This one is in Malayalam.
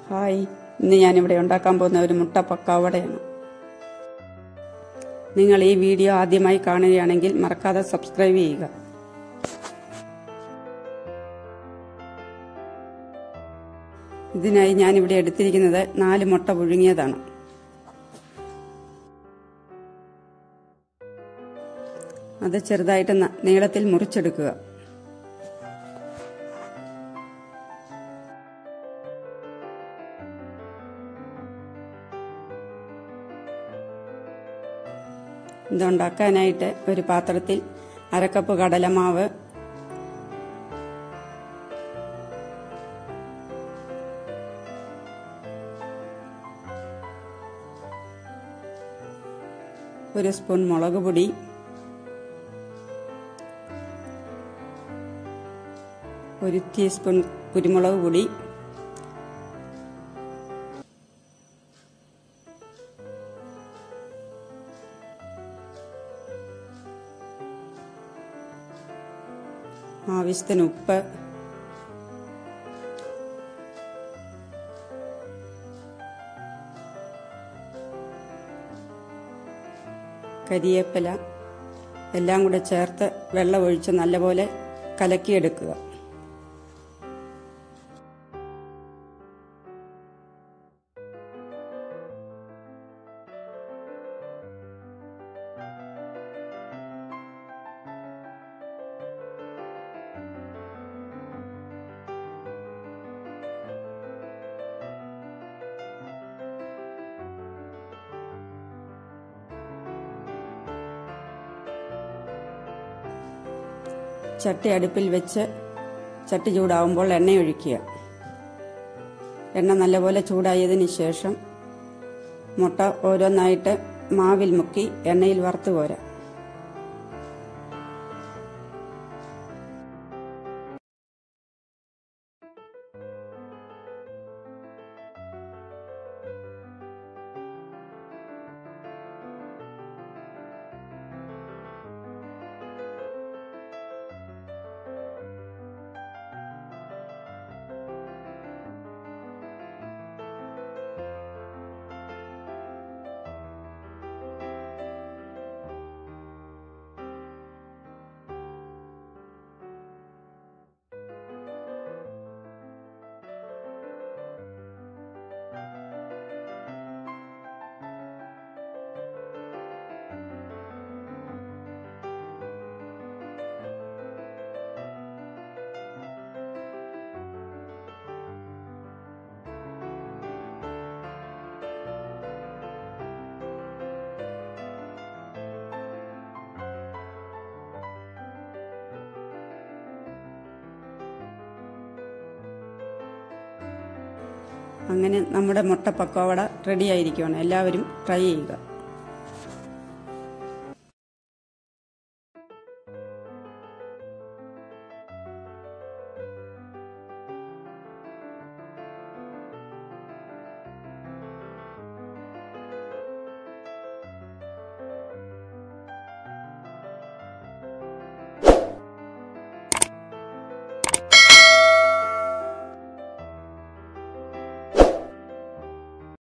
ഹായ് ഇന്ന് ഞാനിവിടെ ഉണ്ടാക്കാൻ പോകുന്ന ഒരു മുട്ട പക്കാവടയാണ് നിങ്ങൾ ഈ വീഡിയോ ആദ്യമായി കാണുകയാണെങ്കിൽ മറക്കാതെ സബ്സ്ക്രൈബ് ചെയ്യുക ഇതിനായി ഞാനിവിടെ എടുത്തിരിക്കുന്നത് നാല് മുട്ട പുഴുങ്ങിയതാണ് അത് ചെറുതായിട്ട് ന- നീളത്തിൽ മുറിച്ചെടുക്കുക ഇതുണ്ടാക്കാനായിട്ട് ഒരു പാത്രത്തിൽ അരക്കപ്പ് കടലമാവ് ഒരു സ്പൂൺ മുളക് പൊടി ഒരു ടീസ്പൂൺ കുരുമുളക് പൊടി ആവശ്യത്തിന് ഉപ്പ് കരിയേപ്പില എല്ലാം കൂടെ ചേർത്ത് വെള്ളം ഒഴിച്ച് നല്ലപോലെ കലക്കിയെടുക്കുക ചട്ടി അടുപ്പിൽ വെച്ച് ചട്ടി ചൂടാവുമ്പോൾ എണ്ണ ഒഴിക്കുക എണ്ണ നല്ലപോലെ ചൂടായതിനു ശേഷം മുട്ട ഓരോന്നായിട്ട് മാവിൽ മുക്കി എണ്ണയിൽ വറുത്ത് പോരാം അങ്ങനെ നമ്മുടെ മുട്ട പക്കോവട റെഡി ആയിരിക്കുകയാണ് എല്ലാവരും ട്രൈ ചെയ്യുക